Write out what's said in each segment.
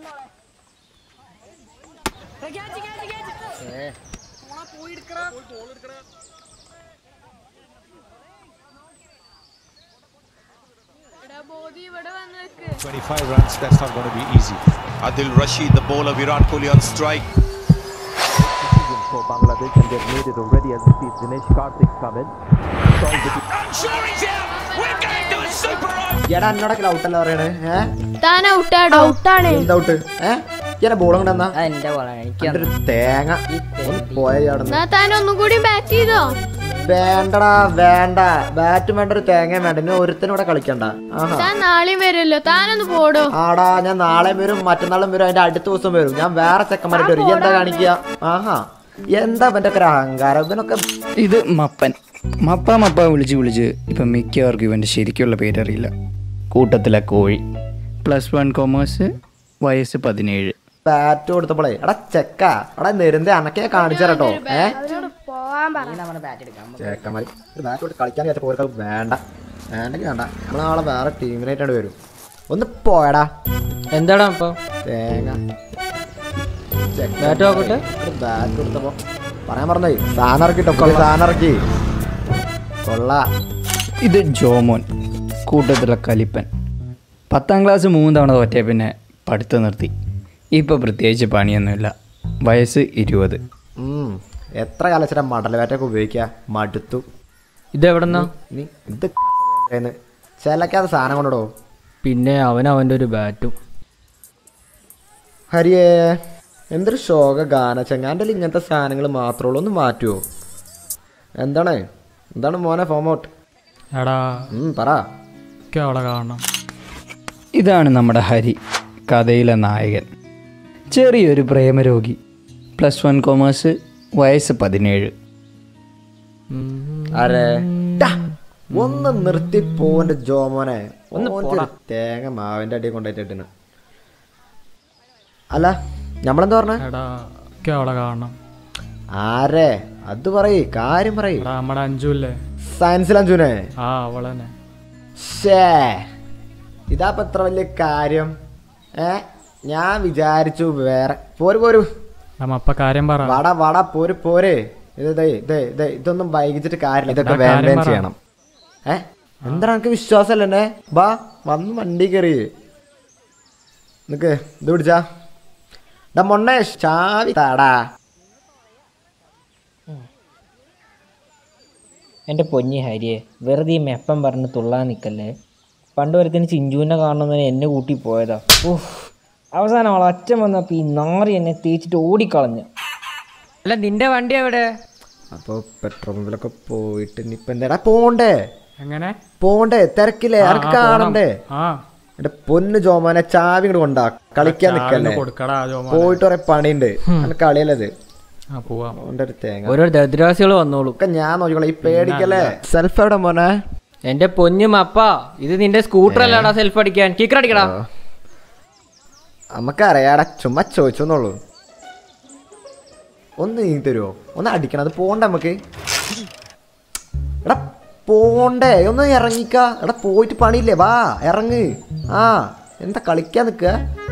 എടാ ബോധി ഇവിടെ വന്ന് നിൽക്ക് 25 runs, that's not going to be easy. Adil Rashid, the bowler, Virat Kohli on strike. for Bangladesh and they've made it already as we see Dinesh Karthik come in. എടാ എന്നോടൊക്കെ ഔട്ടല്ല പറയണേ ഏ താൻ ഔട്ടാടോ ഔട്ടാണ് എന്താ out ഏ ഇയാളെ ബോളും കൊണ്ടെന്നാ എന്റെ ബോളാണ് എനിക്ക് ഒരു തേങ്ങ ഒന്ന് പോയ ചാടുന്നു എന്നാ താൻ ഒന്നും കൂടി ബാറ്റ് ചെയ്തോ വേണ്ടടാ വേണ്ട ബാറ്റും വേണ്ട ഒരു തേങ്ങ വേണ്ട ഇനി ഒരുത്തനും ഇവിടെ കളിക്കണ്ട ആഹാ താൻ നാളെയും വരുമല്ലോ താനൊന്ന് പോടോ ആടാ ഞാൻ നാളെ വരും മറ്റന്നാളും വരും അതിന്റെ അടുത്ത ദിവസം വരും ഞാൻ വേറെ ചെക്കന്മാരായിട്ട് വരും ഈ എന്താ കാണിക്കുക ആഹാ എന്താ ഇവന്റെ ഒക്കെ ഒരു അഹങ്കാരം ഇവനൊക്കെ ഇത് മപ്പൻ മപ്പ മപ്പ വിളിച്ച് വിളിച്ച് ഇപ്പം മിക്കവർക്കും ഇവൻ്റെ ശരിക്കുള്ള പേരറിയില്ല കൂട്ടത്തിലെ കോഴി പ്ലസ് വൺ കൊമേഴ്സ് വയസ്സ് പതിനേഴ് ബാറ്റ് കൊടുത്തപ്പോളേ എടാ ചെക്ക എടാ നെരുന്തെ അനക്കെ കാണിച്ചാട്ടോ ഏ നമ്മുടെ ബാറ്റ് എടുക്കാം ചേക്കന്മാര് ബാറ്റ് കൊടുത്ത് കളിക്കാൻ വിചാരിച്ച പോർക്ക് വേണ്ട വേണ്ടെങ്കിൽ വേണ്ട നമ്മൾ നാളെ വേറെ ടീമിനായിട്ടാണ് വരും ഒന്ന് പോയടാ എന്താടാ ഇപ്പൊ തേങ്ങ ബാറ്റ് നോക്കട്ടെ ബാറ്റ് കൊടുത്തപ്പോ പറയാൻ പറഞ്ഞേ സാധനം ഇറക്കിട്ടോ സാധനം ഇറക്കി കൊള്ള ഇത് ജോമോൻ കൂട്ടത്തിലെ കലിപ്പൻ പത്താം ക്ലാസ് മൂന്ന് തവണ തോറ്റേ പിന്നെ പഠിത്തം നിർത്തി ഇപ്പോൾ പ്രത്യേകിച്ച് പണിയൊന്നുമില്ല വയസ്സ് ഇരുപത് ഉം. എത്ര കാലച്ചിട്ട് മടൽ ബാറ്റൊക്കെ ഉപയോഗിക്കുക മടുത്തു ഇത് എവിടെന്നാ നീ ഇത് കയ്യിന്ന് ചിലക്കാതെ സാധനം കൊണ്ടിടോ പിന്നെ അവൻ അവന്റെ ഒരു ബാറ്റും ഹരിയേ എന്തൊരു ശോക ഗാന ചെങ്ങാൻ്റെ ഇങ്ങനത്തെ സാധനങ്ങൾ മാത്രമേ ഉള്ളൂ ഒന്ന് മാറ്റുമോ എന്താണ് എന്താണ് മോനെ ഫോമൗട്ട് എടാ പറ ഒക്കെ അവിടെ കാണണം ഇതാണ് നമ്മുടെ ഹരി കഥയിലെ നായകൻ ചെറിയൊരു പ്രേമരോഗി പ്ലസ് വൺ കൊമേഴ്സ് വയസ്സ് പതിനേഴ് അരെ ടാ, ഒന്ന് നിർത്തി പോവന്റെ ജോമോനെ ഓൻ്റെ ഒരു തേങ്ങ മാവിന്റെ അടിയിൽ കൊണ്ടുപോയിട്ടിന് അല്ല നമ്മളെന്താ പറഞ്ഞ എടാ ഒക്കെ അവിടെ കാണണം ആരെ അത് പറയ് കാര്യം പറയ് എടാ നമ്മുടെ അഞ്ചു ഇല്ലേ സയൻസിൽ അഞ്ചുനെ ആ അവളെന്നെ ഷേ ഇതാപ്പ എത്ര വലിയ കാര്യം ഏ ഞാൻ വിചാരിച്ചു വേറെ പോര് പോരു നമ്മ അപ്പ കാര്യം പറ വാടാ വാടാ പോര് പോരെ ഇത് ദേ ദേ ദേ ഇതൊന്നും വൈകിച്ചിട്ട് കാര്യമില്ല ഇതൊക്കെ എടാ, കാര്യം വേണ്ടേം പറ. ചെയ്യണം ഏ എന്താ എനിക്ക് വിശ്വാസമല്ലേ ബാ വന്ന് വണ്ടി കയറി നിക്ക് ഇത് പിടിച്ചാ ഡാ മൊണ്ണേഷ് ചാവി താടാ എൻ്റെ പൊന്നി ഹരിയെ വെറുതെ ഈ മെപ്പം പറഞ്ഞ് തുള്ളാൻ നിൽക്കല്ലേ പണ്ട് ഒരുത്തിന് ചിഞ്ചുവിനെ കാണുന്നതിന് എന്നെ കൂട്ടി പോയതാ ഓഹ് അവസാനം അവൾ അച്ഛൻ വന്നപ്പോൾ ഈ നാറി എന്നെ തേച്ചിട്ട് ഓടിക്കളഞ്ഞു അല്ല നിന്റെ വണ്ടി എവിടെ അപ്പൊ പെട്രോൾ പമ്പിലൊക്കെ പോയിട്ട് ഇനിയിപ്പൊ എന്താടാ പോണ്ടേ എങ്ങനെ പോണ്ടേ തിരക്കില്ലേ ആ, ആർക്ക് ആ, പോണം. കാണണ്ടേ ആ എന്റെ പൊന്ന് ജോമാനെ ചാവി ഇങ്ങോട്ട് കൊണ്ടാ കളിക്കാൻ ചാവിന് നിക്കല്ലേ കൊടുക്കടാ ജോമോനെ. പോയിട്ട് കുറെ പണിയുണ്ട് അങ്ങനെ കളിയല്ലത് ആ പോവാം ഓന്റെ ഒരു തേങ്ങ ഓരോ ദരിദ്രാസികൾ വന്നോളൂ ഒക്കെ ഞാൻ നോക്കിക്കോളാം ഈ പേടിക്കല്ലേ സെൽഫ് എവിടെ മോനെ എൻ്റെ പൊന്നു മപ്പ ഇത് നിന്റെ സ്കൂട്ടർ അല്ലാടാ സെൽഫ് അടിക്കാൻ കിക്കർ അടിക്കടാ നമുക്കറിയാടാ ചുമ്മാ ചോദിച്ചോന്നുള്ളൂ ഒന്ന് നീ തരുമോ ഒന്ന് അടിക്കണം അത് പോണ്ട നമുക്ക് എടാ പോണ്ടേ ഒന്ന് ഇറങ്ങിക്ക എടാ പോയിട്ട് പണിയില്ലേ വാ ഇറങ്ങ് ആ എന്താ കളിക്കാൻ നിക്ക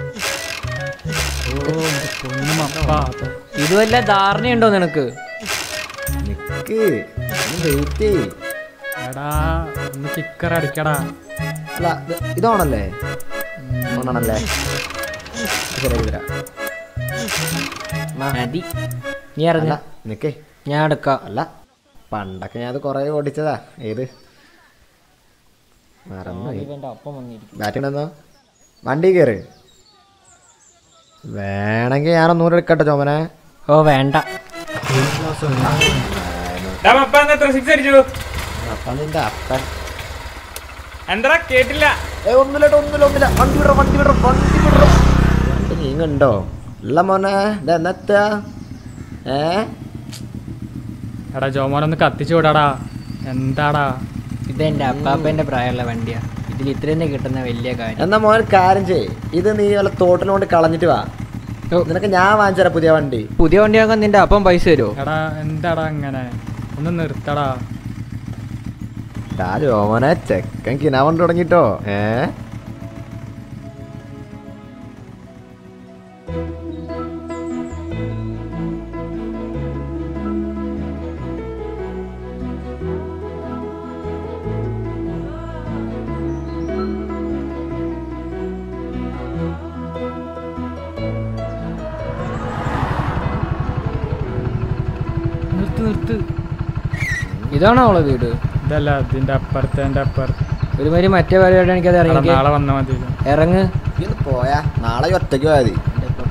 പൊന്നും അപ്പ ഇത് വല്ല ധാരണയുണ്ടോ നിനക്ക് നിക്ക് വെയിറ്റ് ചെയ് എടാ ഒന്ന് കിക്കർ അടിക്കടാ അല്ല ഇത് ഇതാണല്ലേ ഓണാണല്ലേ ശരിയാക്കി തരാം മതി നീ ഇറങ്ങ അല്ല നിക്കേ ഞാൻ എടുക്കാം അല്ല പണ്ടൊക്കെ ഞാൻ അത് കുറേ ഓടിച്ചതാ ഏത് മറന്നു ഇവൻ്റെ ഒപ്പം വന്നിരിക്കും ബാറ്റിംഗ് വണ്ടി കയറ് വേണമെങ്കിൽ ഞാനൊന്നുകൂടെ എടുക്കട്ടെ ചോമനെ ഓ വേണ്ട അപ്പൊ നിന്റെ അപ്പൻ എന്താ കേട്ടില്ല ഏ ഒന്നുമില്ല ഒന്നുമില്ല ഒന്നുമില്ല വണ്ടി വിടറ വണ്ടി വിടറ വണ്ടി വിടറ വണ്ടി നീങ്ങുണ്ടോ ഇല്ല മോനെ ഇത് എന്നത്താ ഏ എടാ ജോമോനൊന്ന് കത്തിച്ചു വിടാടാ എന്താടാ ഇതെന്റെ അപ്പാപ്പന്റെ പ്രായമുള്ള വണ്ടിയാ ഇതിൽ ഇത്ര തന്നെ കിട്ടുന്ന വലിയ കാര്യം എന്നാ മോൻ കാര്യം ചെയ് ഇത് നീ വല്ല തോട്ടിലും കൊണ്ട് കളഞ്ഞിട്ട് വാ നിനക്ക് ഞാൻ വാങ്ങിച്ചരാ പുതിയ വണ്ടി പുതിയ വണ്ടി വാങ്ങാൻ നിന്റെ അപ്പം പൈസ തരുമോ എടാ എന്താടാ അങ്ങനെ ഒന്ന് നിർത്തടാ ഡാ രോമനെ ചെക്കൻ കിനാവണ്ട് തുടങ്ങിട്ടോ ഏ ഇതാണോ അവളെ വീട് ഇതല്ല ഇതിന്റെ അപ്പുറത്തെ എന്റെ അപ്പുറത്ത് ഒരുമാതിരി മറ്റേ പരിപാടി എനിക്കത് എടാ, ഇറങ്ങി നാളെ വന്നാൽ മതിയല്ലോ ഇറങ്ങ് നീ ഒന്ന് പോയാ നാളെ ഈ ഒറ്റയ്ക്ക് പോയാൽ മതി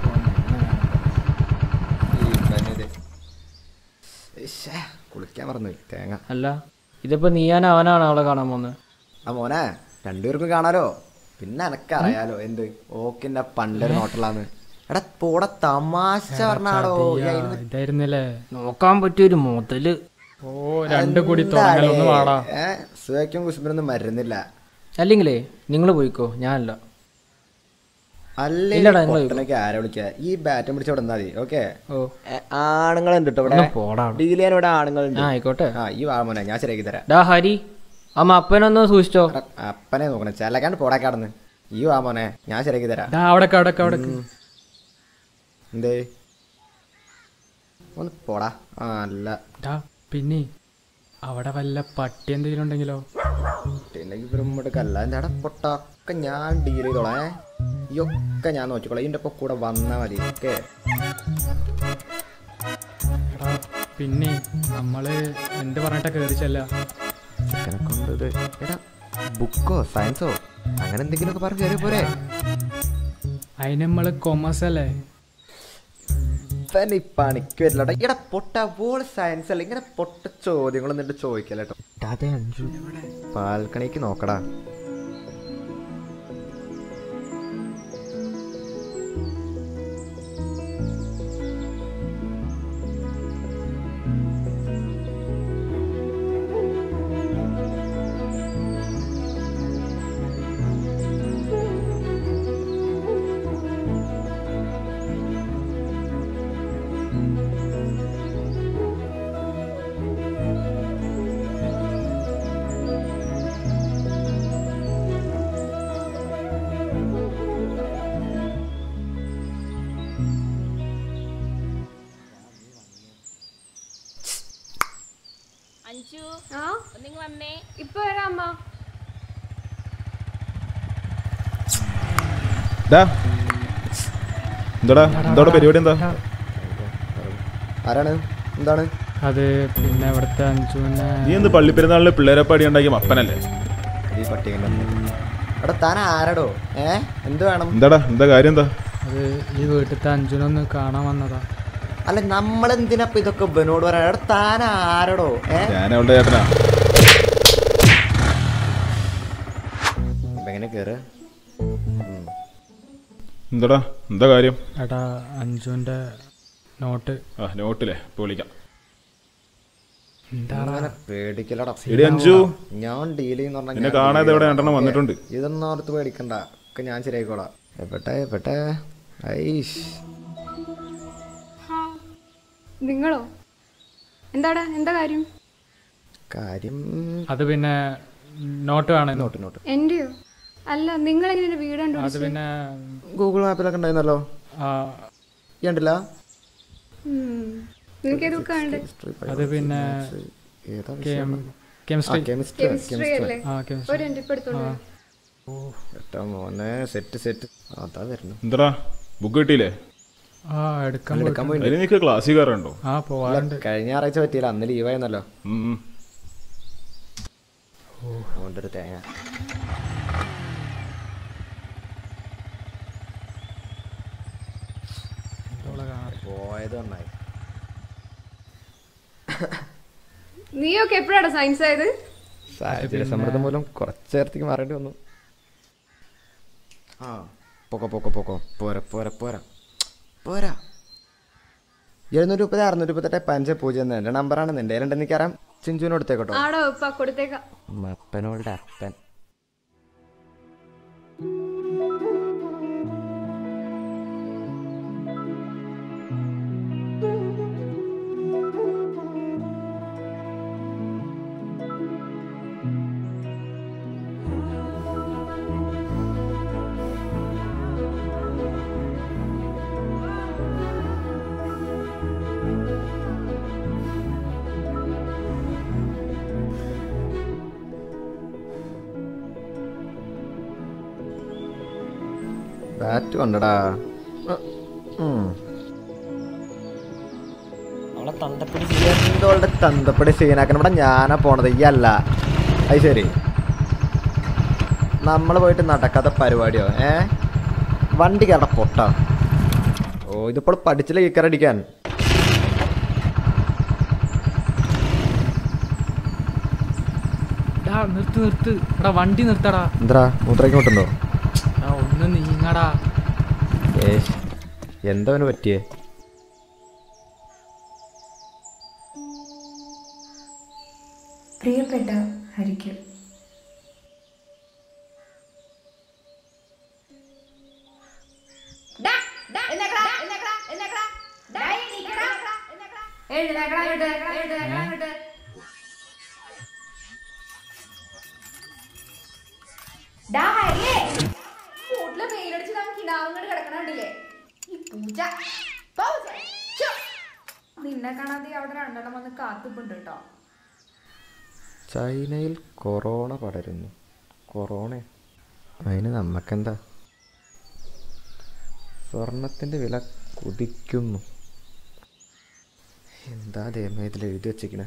ഈ ഇവനിത്. ഇശ്ശേ, കുളിക്കാൻ മറന്നു തേങ്ങ അല്ല ഇതിപ്പോ നീയാൻ അവനാണ് അവളെ കാണാൻ പോകുന്നത് ആ മോനെ രണ്ടുപേർക്കും കാണാലോ പിന്നെ എനക്കറിയാലോ എന്ത് ഓക്കിന്റെ പണ്ടൊരു നോട്ടലാന്ന് എടാ പോടെ തമാശ പറഞ്ഞാടോ ഈ അയിന് ഇതായിരുന്നില്ലേ നോക്കാൻ പറ്റിയൊരു മുതല് ഓ രണ്ടു കൂടി തുടങ്ങല ഒന്ന് വാടാ ഏ സുഖയ്ക്കും കുസുമിനൊന്നും മരുന്നില്ല അല്ലെങ്കിലേ നിങ്ങൾ പോയിക്കോ ഞാനല്ല അല്ലേ ഇല്ലടാ, നിങ്ങള് പൊട്ടനൊക്കെ ആരെ വിളിക്കുക ഈ ബാറ്റും പിടിച്ച് ഇവിടെ മതി ഓക്കെ ഓ ആണുങ്ങളുണ്ട് കേട്ടോ ഇവിടെ ഒന്ന് പോടാ അവിടെ. ഡീൽ ചെയ്യാൻ ഇവിടെ ആണുങ്ങളുണ്ട് ആ ആയിക്കോട്ടെ ആ ഈ വാ മോനെ ഞാൻ ശരിയാക്കി തരാം ഡാ ഹരി അമ്മ അപ്പനൊന്ന് സൂക്ഷിച്ചോ എടാ, അപ്പനെ നോക്കണേ ചിലക്കാണ്ട് പോടാ കടന്ന് ഈ വാ മോനെ ഞാൻ ശരിയാക്കി തരാം ദാ അവിടക്ക് അവിടക്ക് അവിടക്ക് എന്തേ ഒന്ന് പോടാ ആ അല്ല ഡാ പിന്നെ അവിടെ വല്ല പട്ടി എന്തെങ്കിലും ഉണ്ടെങ്കിലോ പിന്നെ ഇവരും അല്ല എൻ്റെ അവിടെ പൊട്ടൊക്കെ ഞാൻ ഡീൽ ചെയ്തോളാം ഏ ഈ ഒക്കെ ഞാൻ നോക്കിക്കോളാം ഇതിൻ്റെ ഒപ്പം കൂടെ വന്നാൽ മതി ഓക്കെ എടാ പിന്നെ നമ്മള് എന്ത് പറഞ്ഞിട്ടാ കേറി ചെല്ല ചിക്കനെ കൊണ്ട് ഇത് എടാ ബുക്കോ സയൻസോ അങ്ങനെ എന്തെങ്കിലുമൊക്കെ പറഞ്ഞ് കയറി പോരെ അതിന് നമ്മള് കൊമേഴ്സ് അല്ലേ ഇവന് ഈ പണിക്ക് വരില്ലട്ടോ എടാ പൊട്ട വോൾ സയൻസ് അല്ല ഇങ്ങനെ പൊട്ട ചോദ്യങ്ങൾ എന്നിട്ട് ചോദിക്കല്ലോ അതെ അഞ്ചു ബാൽക്കണിക്ക് നോക്കടാ അഞ്ചു ആ നിങ്ങൾ വന്നേ ഇപ്പൊ വരാം അമ്മ ഡാ എന്താടാ എന്താ പരിപാടി എന്താ ആരാണ് എന്താണ് അത് പിന്നെ ഇവിടുത്തെ അഞ്ചുവിനെ നീ എന്ത് പള്ളിപ്പെരുന്നാളില് പിള്ളേരെ പാടി ഉണ്ടാക്കിയ അപ്പനല്ലേ ഈ പട്ടികൻ്റെ എടാ താൻ ആരാടോ ഏ എന്ത് വേണം എന്താടാ എന്താ കാര്യം എന്താ അത് ഈ വീട്ടിലത്തെ അഞ്ചുനൊന്ന് കാണാൻ വന്നതാ അല്ല നമ്മളെന്തിനപ്പൊ ഇതൊക്കെ ഇവനോട് പറയാ എടാ താൻ ആരാടോ ഏ ഞാൻ അവളുടെ ചേട്ടനാ ഇപ്പൊ എങ്ങനെ കേറ് എന്താടാ എന്താ കാര്യം എടാ അഞ്ചുവിന്റെ നോട്ട് ആ നോട്ടില്ലേ ഇപ്പൊ വിളിക്കാം അങ്ങനെ പേടിക്കലടാ എടി അഞ്ചു ഞാൻ ഡീൽ ചെയ്യുന്ന പറഞ്ഞാ നിന്നെ ഞാൻ കാണാതെ deal ഇവിടെ ചെയ്തോളാം. രണ്ടെണ്ണം ഓക്കേ. വന്നിട്ടുണ്ട്. ഇതൊന്നും ഓർത്ത് പേടിക്കണ്ട ഒക്കെ ഞാൻ ശരിയായിക്കോളാം എപ്പെട്ടെ എപ്പെട്ടെ ഐഷ് നിങ്ങളോ എന്താടാ എന്താ കാര്യം കാര്യം അത് പിന്നെ നോട്ട് വേണം നോട്ട് നോട്ട് എന്റെയോ അല്ല നിങ്ങൾ എങ്ങനെ വീട് അത് കണ്ടുപിടിച്ചത് പിന്നെ ഗൂഗിൾ മാപ്പിലൊക്കെ ഉണ്ടായിരുന്നല്ലോ ആ, ഈ കണ്ടില്ല നിങ്ങൾക്ക് ഏത് ബുക്കാണ്ട് അത് പിന്നെ ഏതാ കെമിസ്ട്രി കെമിസ്ട്രി കെമിസ്ട്രി അല്ലേ ആ കെമിസ്ട്രി ഒരു എൻ്റെ ഇപ്പൊ എടുത്തോണ്ട് വരാം. ഏട്ടാ മോനെ സെറ്റ് സെറ്റ് അതാ വരുന്നു എന്താടാ ബുക്ക് കിട്ടിയില്ലേ ആ എടുക്കാൻ എടുക്കാൻ പോയി പോയി അതിന് നിനക്ക് ക്ലാസ്സിൽ കയറുണ്ടോ ആ പോവാറുണ്ട് കഴിഞ്ഞ ഞായറാഴ്ച പറ്റിയില്ല അന്ന് ലീവായിരുന്നല്ലോ ഉം, ഉം. അതുകൊണ്ട് ഒരു തേങ്ങ പോയത് നന്നായി നീയൊക്കെ എപ്പോഴാണ് സയൻസ് ആയത് സാഹചര്യ സമ്മർദ്ദം മൂലം കുറച്ച് നേരത്തേക്ക് മാറേണ്ടി വന്നു ആ പൊക്കോ പൊക്കോ പൊക്കോ പോരാ പോരാ പോരാ പോരാ എഴുന്നൂറ്റി മുപ്പത് അറുന്നൂറ്റി മുപ്പത്തെട്ട് പഞ്ച് പൂജ്യം എൻ്റെ നമ്പറാണ് നിൻ്റെ രണ്ടെന്ന് എനിക്കറിയാം ചിഞ്ചുവിന് കൊടുത്തേക്കോട്ടോ ആടോ ഇപ്പൊ കൊടുത്തേക്കാം അപ്പനോളുടെ അപ്പൻ ബാറ്റ് കൊണ്ടടാ അവളെ തന്തപ്പിടി എന്തോളുടെ തന്തപ്പടി സീനാക്കണം ഇവിടെ ഞാനാ പോണത് ഈ അല്ല അത് ശരി നമ്മൾ പോയിട്ട് നടക്കാത്ത പരിപാടിയോ ഏ വണ്ടി കയറ പൊട്ട ഓ ഇതിപ്പോൾ പഠിച്ചില്ല കിക്കറടിക്കാൻ ഡാ നിർത്ത് നിർത്ത് എടാ വണ്ടി നിർത്തടാ എന്താ മൂത്രയ്ക്ക് മുട്ടുണ്ടോ എടാ ഒന്ന് നീങ്ങടാ ഏഷ് എന്തവന് പറ്റിയേ പ്രിയപ്പെട്ട ഹരിക്ക് നിന്നെ കാണാതെ അവിടെ രണ്ടെണ്ണം വന്ന് കാത്തുപ്പുണ്ട് കേട്ടോ ചൈനയിൽ കൊറോണ പടരുന്നു കൊറോണ അതിന് നമ്മക്കെന്താ സ്വർണത്തിൻ്റെ വില കുതിക്കുന്നു എന്താ ദൈവമേ ഇതിൽ എഴുതി വെച്ചിരിക്കണേ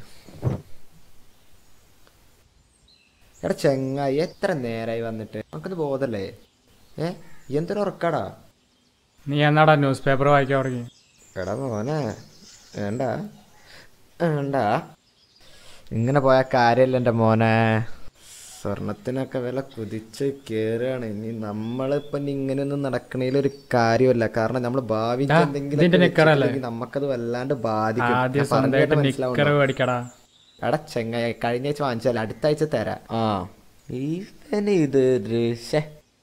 എടാ ചെങ്ങായി എത്ര നേരമായി വന്നിട്ട് നമുക്കത് ബോധല്ലേ ഏ എന്തൊരു ഉറക്കാടാ നീ എന്നാടാ ന്യൂസ് പേപ്പർ വായിക്കാൻ തുടങ്ങി എടാ മോനെ വേണ്ട വേണ്ട ഇങ്ങനെ പോയ കാര്യമല്ല എൻ്റെ മോനെ സ്വർണത്തിനൊക്കെ വില കുതിച്ച് കയറുകയാണ് ഇനി നമ്മളിപ്പം ഇനി ഇങ്ങനെയൊന്നും നടക്കണേൽ ഒരു കാര്യമല്ല കാരണം നമ്മൾ ഭാവിക്ക് ഡാ, എന്തെങ്കിലും ഇതിന്റെ നിക്കറല്ലേ? വെച്ചിട്ടുണ്ടെങ്കിൽ നമുക്കത് വല്ലാണ്ട് ബാധിക്കും ആദ്യം ഞാൻ പറഞ്ഞത് സ്വന്തമായിട്ട് മനസ്സിലാവുന്നുണ്ടോ? നിക്കറ് മേടിക്കടാ എടാ ചെങ്ങായി കഴിഞ്ഞ ആഴ്ച വാങ്ങിച്ചാൽ അടുത്ത ആഴ്ച തരാം ആ ഇവന് ഇത് ദൃശ്യ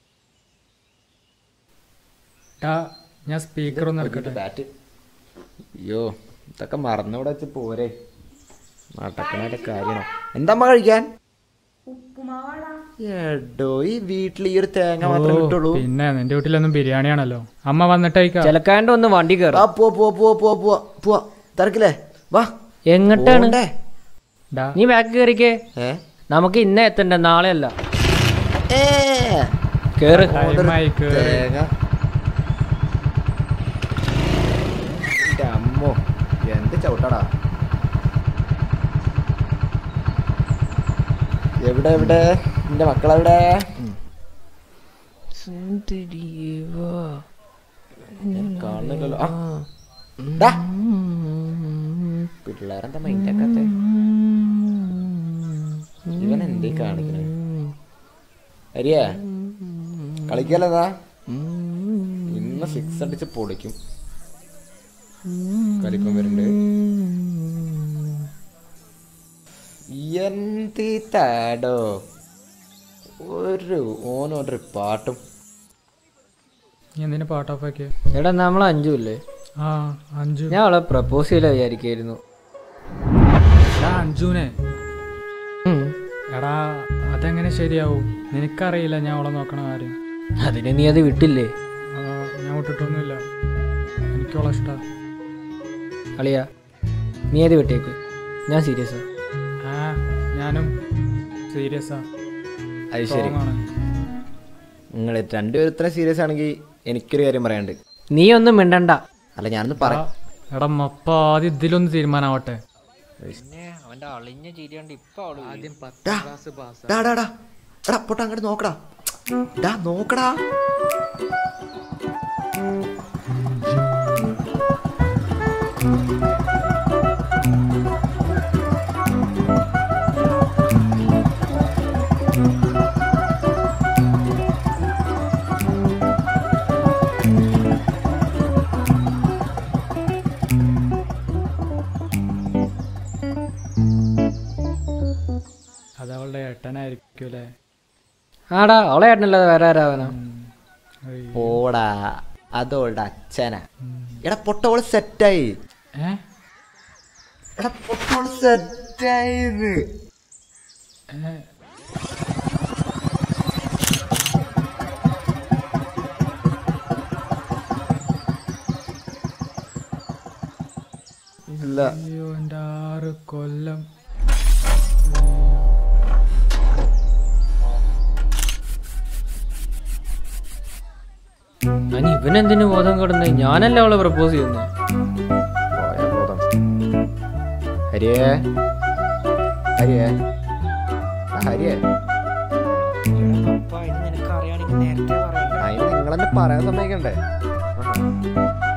ഡാ ഞാൻ സ്പീക്കർ ഒന്ന് എടുക്കട്ടെ ബാറ്റ് അയ്യോ ഇതൊക്കെ മറന്നവിടെ വെച്ച് പോരെ നടക്കണ കാര്യമാണോ എന്താ അമ്മ കഴിക്കാൻ ഉപ്പുമാവാടാ എടോ ഈ വീട്ടിൽ ഈ ഒരു തേങ്ങ മാത്രമേ ഓ, കിട്ടുള്ളൂ പിന്നെ നിന്റെ വീട്ടിലൊന്നും ബിരിയാണിയാണല്ലോ അമ്മ വന്നിട്ടേക്കാം ചിലക്കാണ്ട് ഒന്ന് വണ്ടി ആ കയറാം പോ പോ പോ പോ പോ പോവാ തിരക്കില്ലേ വാ എങ്ങോട്ടാണ് പോണ്ടേ? ഡാ നീ ബാക്ക് കയറിക്കേ ഏ നമുക്ക് ഇന്നേ എത്തണ്ട നാളെ അല്ല ഏ കേറ് ടൈമായി കേറ് തേങ്ങ എൻ്റെ അമ്മോ എന്ത് ചവിട്ടടാ എവിടെ എവിടെ നിന്റെ മക്കളെവിടെ കാണുന്നില്ലല്ലോ ആ. ഡാ. പിള്ളേരെന്താ മൈൻഡാക്കാത്ത ഇവൻ എന്തേ കാണിക്കണേ അരിയാ കളിക്കാലതാ ഇന്ന് സിക്സ് അടിച്ച് പൊളിക്കും കളിപ്പം വരുന്നുണ്ട് എന്തി താടോ ഒരു ഓനൊരു പാട്ടും നീ എന്തിനാ പാട്ട് ഓഫ് ആക്കിയ എടാ നമ്മൾ അഞ്ചു ഇല്ലേ ആ അഞ്ചു ഞാൻ അവളെ പ്രപ്പോസ് ചെയ്യില്ല വിചാരിക്കായിരുന്നു എടാ അഞ്ജുനെ എടാ അതെങ്ങനെ ശരിയാവും നിനക്കറിയില്ല ഞാൻ അവളെ നോക്കണ കാര്യം അതിന് നീ അത് വിട്ടില്ലേ ആ, ഞാൻ വിട്ടിട്ടൊന്നുമില്ല എനിക്കവളെ ഇഷ്ടാ അളിയ നീ അത് വിട്ടേക്ക് ഞാൻ സീരിയസാ ആ ഞാനും സീരിയസാ അത് ശരി ആണ് നിങ്ങൾ രണ്ടുപേരും ഇത്ര സീരിയസ് ആണെങ്കിൽ എനിക്കൊരു കാര്യം പറയാനുണ്ട് നീ ഒന്നും മിണ്ടണ്ട അല്ല ഞാനൊന്ന് പറയാം എടാ മപ്പ ആദ്യം ഇതിലൊന്ന് തീരുമാനാവട്ടെ അവന്റെ അളിഞ്ഞ ചിരി കണ്ട് ഇപ്പൊ അവള് ആദ്യം ഡാ, ഡാ, ഡാ, ഡാ. എടാ പൊട്ടാ അങ്ങോട്ട് നോക്കടാ ഡാ നോക്കടാ അത് അവളുടെ ഏട്ടനായിരിക്കും അല്ലേ ആടാ അവളെ ഏട്ടനല്ലാതെ വേറെ ആരാവനാ പോടാ അതോളുടെ അച്ഛനാ എടാ പൊട്ടോള് സെറ്റായി ഏ എടാ പൊട്ടോള് സെറ്റായത് ഇല്ല അയ്യോ എൻ്റെ ആറ് കൊല്ലം ഞാൻ ഇവനെന്തിനു ബോധം കിടന്ന് ഞാനല്ല അവളെ പ്രപ്പോസ് ചെയ്യുന്നത് പോയ ബോധം ഹരിയേ ഹരിയേ ആ, ഹരിയേ പപ്പ ഇത് നിനക്ക് അറിയാണെങ്കിൽ നേരത്തെ പറയണ്ട അതിന് നിങ്ങൾ തന്നെ പറയാൻ സമ്മതിക്കണ്ടേ ആഹാ.